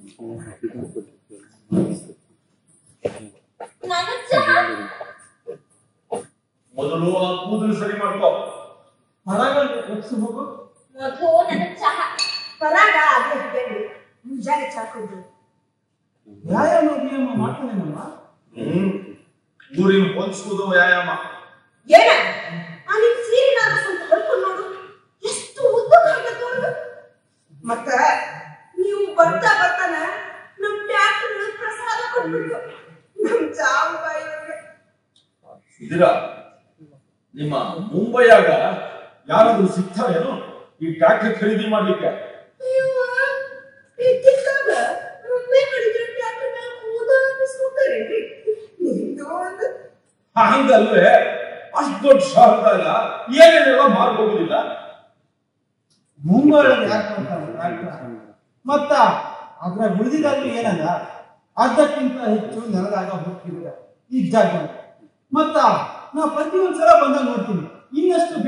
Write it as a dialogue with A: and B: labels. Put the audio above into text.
A: ನನ್ನ ಚಹಾ
B: ಮೊದಲು ಆ ಕೂದಲು ಸರಿ ಮಾಡ್ಕೋ
C: ಹೊರಗ ಎಕ್ಸ್ ಹೋಗು
A: ಮಧು ನನ್ನ ಚಹಾ
D: ಪರಾಗ ಅದೇ ಹೇಳಿ ಮುಂಜಾನೆ ಚಾಕೊಂಡು
C: ವ್ಯಾಯಾಮ ವ್ಯಾಯಾಮ ಮಾಡ್ತಾನೇನಮ್ಮ
B: ಹ್ಮ್ ಊರಿನ ಹೊಂದಿಸುವುದು ವ್ಯಾಯಾಮ
D: ಏನ ಅವನಿಗೆ ಸೀರಿನಾದ ಸ್ವಲ್ಪ ಹೊಡ್ಕೊಂಡು ನೋಡು ಎಷ್ಟು ಉದ್ದ ಹಾಕತ್ ನೋಡು ಮತ್ತ ನೀವು ಬರ್ತಾ ಬರ್ತಾನ ನಮ್ ಟ್ಯಾಕ್ಟರ್ ಪ್ರಸಾದ ಕೊಟ್ಬಿಟ್ಟು ನಮ್ ಚಾವು ಬಾಯಿಯವ್ರಿಗೆ
B: ಇದೀರ ನಿಮ್ಮ ಮುಂಬೈಯಾಗ ಯಾರಾದ್ರೂ ಸಿಗ್ತಾರೇನು ಈ ಟ್ರ್ಯಾಕ್ಟರ್ ಖರೀದಿ ಮಾಡ್ಲಿಕ್ಕೆ
D: ಅಯ್ಯವ್ವ, ಇದ್ದಿದ್ದಾಗ ಒಮ್ಮೆ ಕಡಿದ್ರೆ ಟ್ಯಾಕ್ಟರ್ ಮೇಲೆ ಕೂದ ಅನ್ನಿಸ್ಕೊತಾರೇನ್ರಿ ನಿಮ್ದು ಒಂದು
B: ಹಂಗಲ್ವೇ ಅಷ್ಟು ದೊಡ್ಡ ಶಹರದಾಗ ಏನೇನೆಲ್ಲ ಮಾರ್ಕೋಗುದಿಲ್ಲ
C: ಮುಂಬೈ ಯಾಕೆ ಮಾಡ್ತಾರೆ ಡಾಕ್ಟ್ರ? ಮತ್ತ ಅದ್ರ ಉಳಿದಿದ್ದಾದ್ರೂ ಏನದ ಅರ್ಧಕ್ಕಿಂತ ಹೆಚ್ಚು ನೆಲದಾಗ ಹೋಗ್ತಿದ್ರೆ ಈ ಜಾಗ ಮತ್ತ ನಾ ಪ್ರತಿ ಒಂದ್ಸಲ ಬಂದಾಗ ನೋಡ್ತೀನಿ ಇನ್ನಷ್ಟು